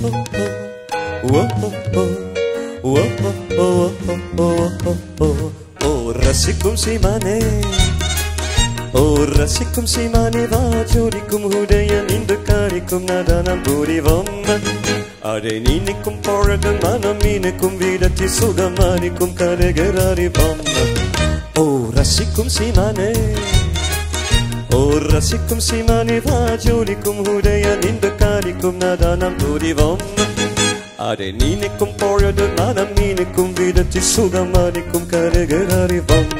ஓ ஓ ஓ ஓ ஓ ரசிக்கும் சீமானே ஓ ரசிக்கும் சீமானே வா ஜோடிக்கும் உடைய நின்று காரிக்கும் நடனம் புரிவோம் அதை நினைக்கும் பொழுது மனம் மீனுக்கும் வீடத்தில் சுகமாரிக்கும் கரகராரிவோம் ஓ ரசிக்கும் சீமானே ஓ ரசிக்கும் சீமானே வா ஜோடிக்கும் உடைய நின்று காரிக்கும் நடனம் புரிவோம் அதை நினைக்கும் பொழுது மனம் மீனுக்கும் வீடத்தில் சுகமாரிக்கும் கரகராரிவோம்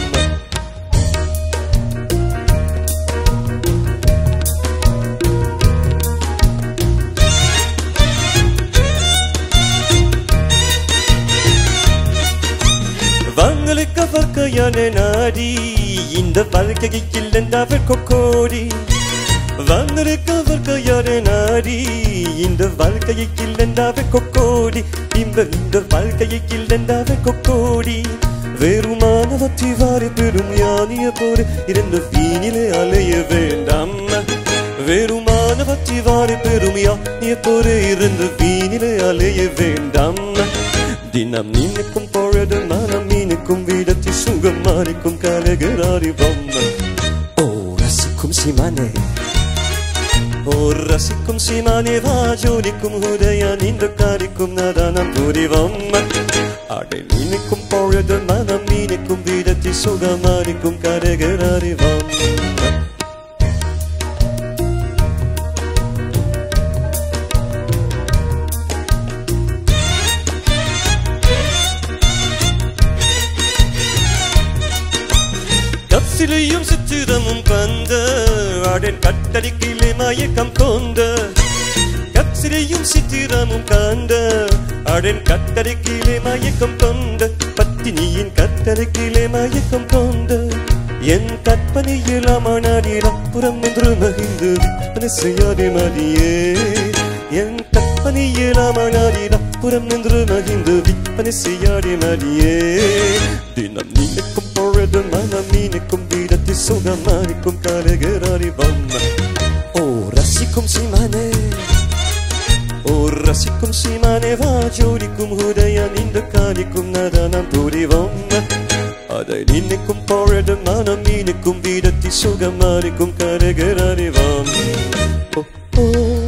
வாங்களுக்கு வர்க்கையான நாடி இந்த வாழ்க்கையை இல்லென்றாவர் கொக்கோடி வாங்களுக்கு வர்க்கையான நாடி இந்த வாழ்க்கையை இல்லென்றாவர் கொக்கோடி இந்த இந்த வாழ்க்கையை இல்லென்றாவர் கொக்கோடி வெறுமானவற்றி வாரி பெரும் யானிய போரு இருந்த வீணிலே அலைய வேண்டாம் வெறுமானவற்றி வாரி பெரும் யானிய போரு இருந்த வீணிலே அலைய வேண்டாம் தினம் நினைக்கும் பொழுது மனம் மீனுக்கும் வீடத்தில் சுகம் மாறிக்கும் கலகராரி பொம்மை ஓ ரசிக்கும் சீமானே ஓ ரசிக்கும் சீமானே வா ஜோலிக்கும் உதய நின்று காரிக்கும் நதானம் புரிவோம் அடை நினைக்கும் பொழுது மனம் மீனுக்கும் வீடத்தில் சுகம் மாறிக்கும் கலகராரி பொம்மை கப்சிலையும் சித்திரமும் கந்த அடன் கட்டடிக்கிலே மயக்கம் கொண்ட கப்சிலையும் சித்திரமும் கந்த அடன் கட்டடிக்கிலே மயக்கம் கொண்ட பத்தினியின் கட்டடிக்கிலே மயக்கம் கொண்ட என் கற்பனையில் அமனாடில் அப்புறம் என்று மகிழ்ந்து விற்பனை செய்யாதே மதியே என் கற்பனையில் அமனாடில் அப்புறம் என்று மகிழ்ந்து விற்பனை செய்யாதே மதியே தினம் நினைக்கும் பொழுது மனம் மீனுக்கும் வீடத்தில் சுகமாரிக்கும் கலகராரி வம்ம ஓ ரசிக்கும் சீமானே ஓ ரசிக்கும் சீமானே வா ஜோடிக்கும் உதய நின்று காலிக்கும் நதனம் புரிவோம் அதை நினைக்கும் பொழுது மனம் மீனுக்கும் வீடத்தில் சுகமாரிக்கும் கலகராரி வம்ம ஓ ஓ